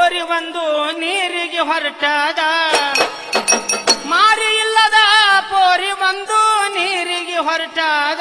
ಹೋರಿ ಒಂದು ನೀರಿಗೆ ಹೊರಟಾದ ಮಾರಿ ಇಲ್ಲದ ಪೋರಿ ಒಂದು ನೀರಿಗೆ ಹೊರಟಾದ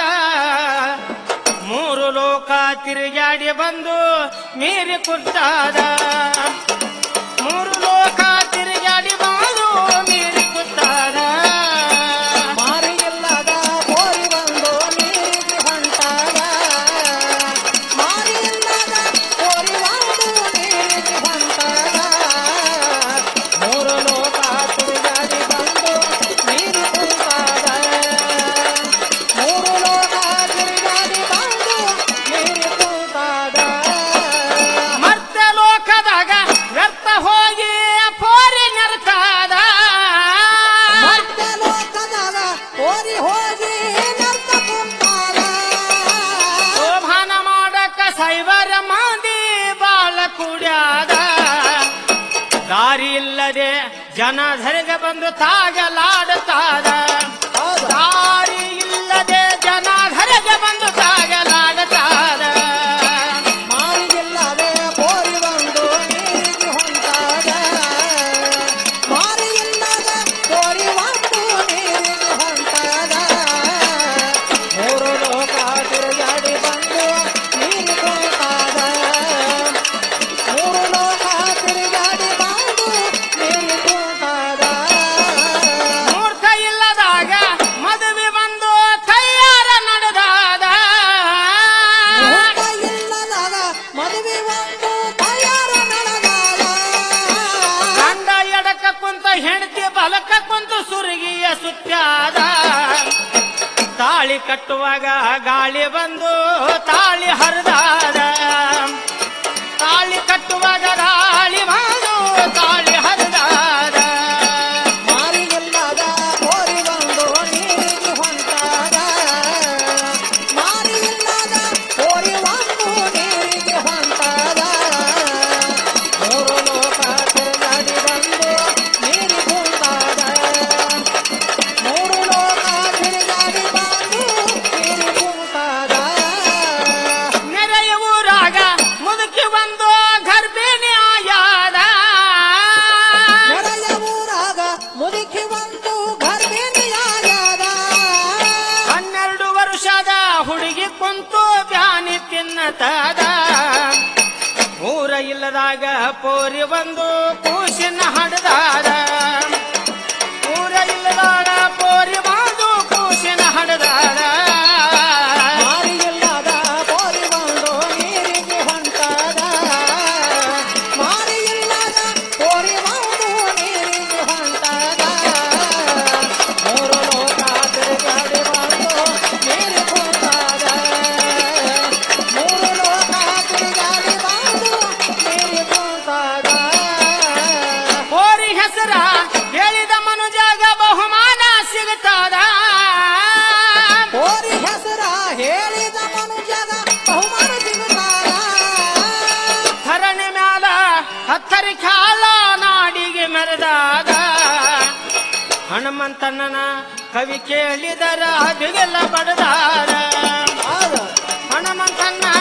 ಮೂರು ಲೋಕ ತಿರುಗಾಡಿ ಬಂದು ಮೀರಿ ಕುಟ್ಟಾದ ಮೂರು ಲೋಕ ತಿರುಗಾಡಿ ಬಂದು ಮೀರಿ ಕುಟ್ಟಾದ ಮಾರಿಯಿಲ್ಲದ ಕೋರಿ ಬಂದು ನೀರಿಗೆ ಹೊಂಟಾಗ ಮಾರಿಯಿಲ್ಲದ ಕೋರಿ ಬಂದು ನೀರಿಗೆ ಹೊಂಟಾಗ ಮೂರು ಲೋಕ ತಿರುಗಾಡಿ ಬಂದು ನೀರು ಕುಂತಾಗ ಮೂರು ಲೋಕ ತಿರುಗಾಡಿ ಬಂದು ನೀರು ಕುಂತಾಗ ಮರ್ತ ಲೋಕದಾಗ ವ್ಯರ್ಥ ಹೋಗಿ ಪೋರಿ ನೆರತಾದ ಮರ್ತ್ಯ ಲೋಕದಾಗ ಕೋರಿ ಹೋಗಿ ನರ್ತ ಕುಂತಾಗ ಶೋಭಾನ ಮಾಡಕ ಸೈವರ ಮಂದಿ ಬಾಳ ಕುಡ್ಯಾದ ದಾರಿ ಇಲ್ಲದೆ ಜನ ಧರೆಗೆ ಬಂದು ತಾಗಲಾಡುತ್ತಾದ ಹೌದು ದಾರಿ ಇಲ್ಲದೆ ಜನ ಧರೆಗೆ ಬಂದು ತಾಗಲಾಡುತ್ತಾದ ಮಾರಿಗಿಲ್ಲದೆ ಕೋರಿ ಬಂದು ನೀರಿಗೆ ಹೊಂಟಾಗ ಮಾರಿಗಿಲ್ಲದ ಕೋರಿ ಬಂದು ನೀರಿಗೆ ಹೊಂಟಾಗ ಮೂರು ಲೋಕ ತಿರುಗಾಡಿ ಬಂದು ನೀರು ಕುಂತಾಗ ಮೂರು ಲೋಕ ತಿರುಗಾಡಿ ಬಂದು ನೀರು ಕುಂತಾಗ ಮೂರ್ಖ ಇಲ್ಲದಾಗ ಮದುವೆ ಬಂದು ತಯಾರ ನಡೆದಾದ ಊಟ ಇಲ್ಲದಾಗ ಮದುವೆ ಒಂದು ತಯಾರ ನಡೆದಾಗ ಗಂಡ ಎಡಕ ಕುಂತ ಹೆಂಡತಿ ಬಲಕ ಕುಂತು ಸುರುಗಿಯ ಸುತ್ತಾದ ತಾಳಿ ಕಟ್ಟುವಾಗ ಗಾಳಿ ಬಂದು ತಾಳಿ ಹರಿದಾದ ತಾಳಿ ಕಟ್ಟುವಾಗ ಗಾಳಿ ಬಂದು ತಾಳಿ ಹರಿದಾದ ಮಾರಿಗಿಲ್ಲದ ಕೋರಿ ಬಂದು ನೀರಿಗೆ ಹೊಂಟಾಗ ಮಾರಿಗಿಲ್ಲದ ಕೋರಿ ಬಂದು ನೀರಿಗೆ ಹೊಂಟಾಗ ಮೂರು ಲೋಕ ತಿರುಗಾಡಿ ಬಂದು ನೀರಿ ಕುಂತಾಗ ಮೂರು ಲೋಕ ತಿರುಗಾಡಿ ಬಂದು ನೀರಿ ಕುಂತಾಗ ನೆರೆಯ ಊರಾಗ ಮುದುಕಿ ಬಂದು ಗರ್ಭಿಣಿ ಆಯಾದ ನೆರೆಯ ಊರಾಗ ಮುದುಕಿ ಒಂದು ಗರ್ಭಿಣಿಯಾಗ್ಯಾದ ಹನ್ನೆರಡು ವರ್ಷದ ಹುಡುಗಿ ಕುಂತು ಬ್ಯಾನಿ ತಿನ್ನತದ ಊರ ಇಲ್ಲದಾಗ ಪೋರಿ ಬಂದು ಕೂಸಿನ ಹಡದಾದ ಊರ ಇಲ್ಲದಾಗ ಪೋರಿ ಬಂದು ಕೂಸಿನ ಹಡದಾದ ಮಾರಿಯಿಲ್ಲದ ಕೋರಿ ಬಂದು ನೀರಿಗೆ ಹೊಂಟಾಗ ಮಾರಿಯಿಲ್ಲದ ಕೋರಿ ಬಂದು ನೀರಿಗೆ ಹೊಂಟಾಗ ಮೂರು ಲೋಕ ತಿರುಗಾಡಿ ಬಂದು ನೀರು ಕುಂತಾಗ ಮೂರು ಲೋಕ ತಿರುಗಾಡಿ ಬಂದು ನೀರು ಕುಂತಾಗ ಪೋರಿ ಹೆಸರ ಹೇಳಿದ ಮನುಜಾಗ ಬಹುಮಾನ ಸಿಗುತ್ತದ ಕೋರಿ ಹೆಸರ ಹೇಳಿದ ಮನುಜಗ ಬಹುಮಾನ ಸಿಗುತ್ತಾಗ ಧರಣಿ ಮ್ಯಾಲ ಹತ್ತರಿ ಕಾಲ ನಾಡಿಗೆ ಮೆರೆದಾಗ ಹನುಮಂತಣ್ಣನ ಕವಿ ಕೇಳಿದರ ದಿಗೆಲ್ಲ ಬಡದಾರ ಹೌದು ಹನುಮಂತಣ್ಣ